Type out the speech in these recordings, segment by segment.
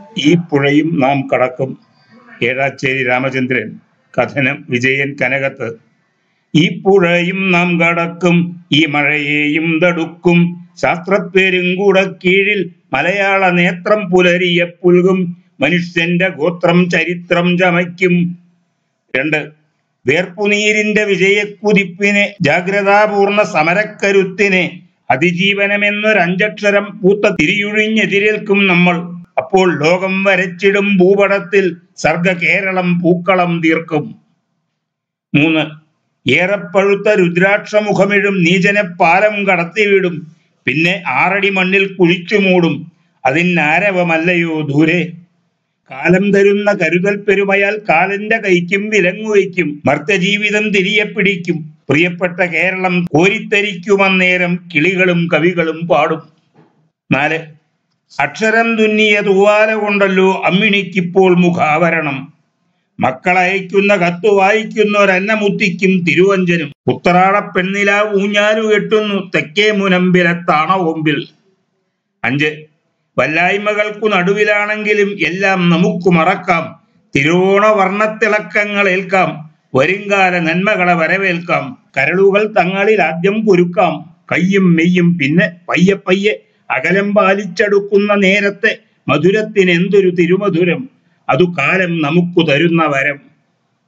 ഈ പുഴയും നാം കടക്കും ഏഴാച്ചേരി രാമചന്ദ്രൻ കഥനം വിജയൻ കനകത്ത് ഈ പുഴയും നാം കടക്കും ഈ മഴയെയും തടുക്കും ശാസ്ത്രപ്പേരും കൂടെ കീഴിൽ മലയാള നേത്രം പുലരിയ പുൽകും മനുഷ്യന്റെ ഗോത്രം ചരിത്രം ചമയ്ക്കും രണ്ട് വേർപ്പുനീരിന്റെ വിജയക്കുതിപ്പിനെ ജാഗ്രതാപൂർണ സമരക്കരുത്തിനെ അതിജീവനമെന്നൊരഞ്ചക്ഷരം പൂത്ത തിരിയുഴിഞ്ഞെതിരേൽക്കും നമ്മൾ അപ്പോൾ ലോകം വരച്ചിടും ഭൂപടത്തിൽ സർഗ കേരളം പൂക്കളം തീർക്കും മൂന്ന് ഏറെ പഴുത്ത രുദ്രാക്ഷമുഖമിഴും നീചനെ പാലം കടത്തിവിടും പിന്നെ ആറടി മണ്ണിൽ കുഴിച്ചു മൂടും അതിനാരവമല്ലയോ ദൂരെ കാലം തരുന്ന കരുതൽ പെരുമയാൽ കാലന്റെ കൈക്കും വിലങ്ങുവയ്ക്കും മർത്യജീവിതം തിരിയെ പിടിക്കും പ്രിയപ്പെട്ട കേരളം കോരിത്തരിക്കുമന്നേരം കിളികളും കവികളും പാടും നാല് അക്ഷരം തുന്നിയ തൂവാല കൊണ്ടല്ലോ അമ്മിണിക്കിപ്പോൾ മുഖാവരണം മക്കളയക്കുന്ന കത്ത് വായിക്കുന്നൊരന്നമുത്തിക്കും തിരുവഞ്ചനും ഉത്തരാട പെണ്ണില ഊഞ്ഞാലു കെട്ടുന്നു തെക്കേ മുനമ്പിലെ താണവൊമ്പിൽ അഞ്ച് വല്ലായ്മകൾക്കു നടുവിലാണെങ്കിലും എല്ലാം നമുക്ക് മറക്കാം തിരുവോണ വർണ്ണത്തിളക്കങ്ങൾ ഏൽക്കാം വരുംകാല നന്മകളെ വരവേൽക്കാം കരളുകൾ തങ്ങളിൽ ആദ്യം കുരുക്കാം കയ്യും മെയ്യും പിന്നെ പയ്യെ പയ്യെ അകലം പാലിച്ചടുക്കുന്ന നേരത്തെ മധുരത്തിന് എന്തൊരു തിരുമധുരം അതു കാലം നമുക്ക് തരുന്ന വരം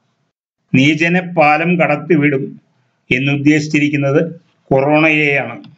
നീചനെ പാലം കടത്തിവിടും എന്നുദ്ദേശിച്ചിരിക്കുന്നത് കൊറോണയെയാണ്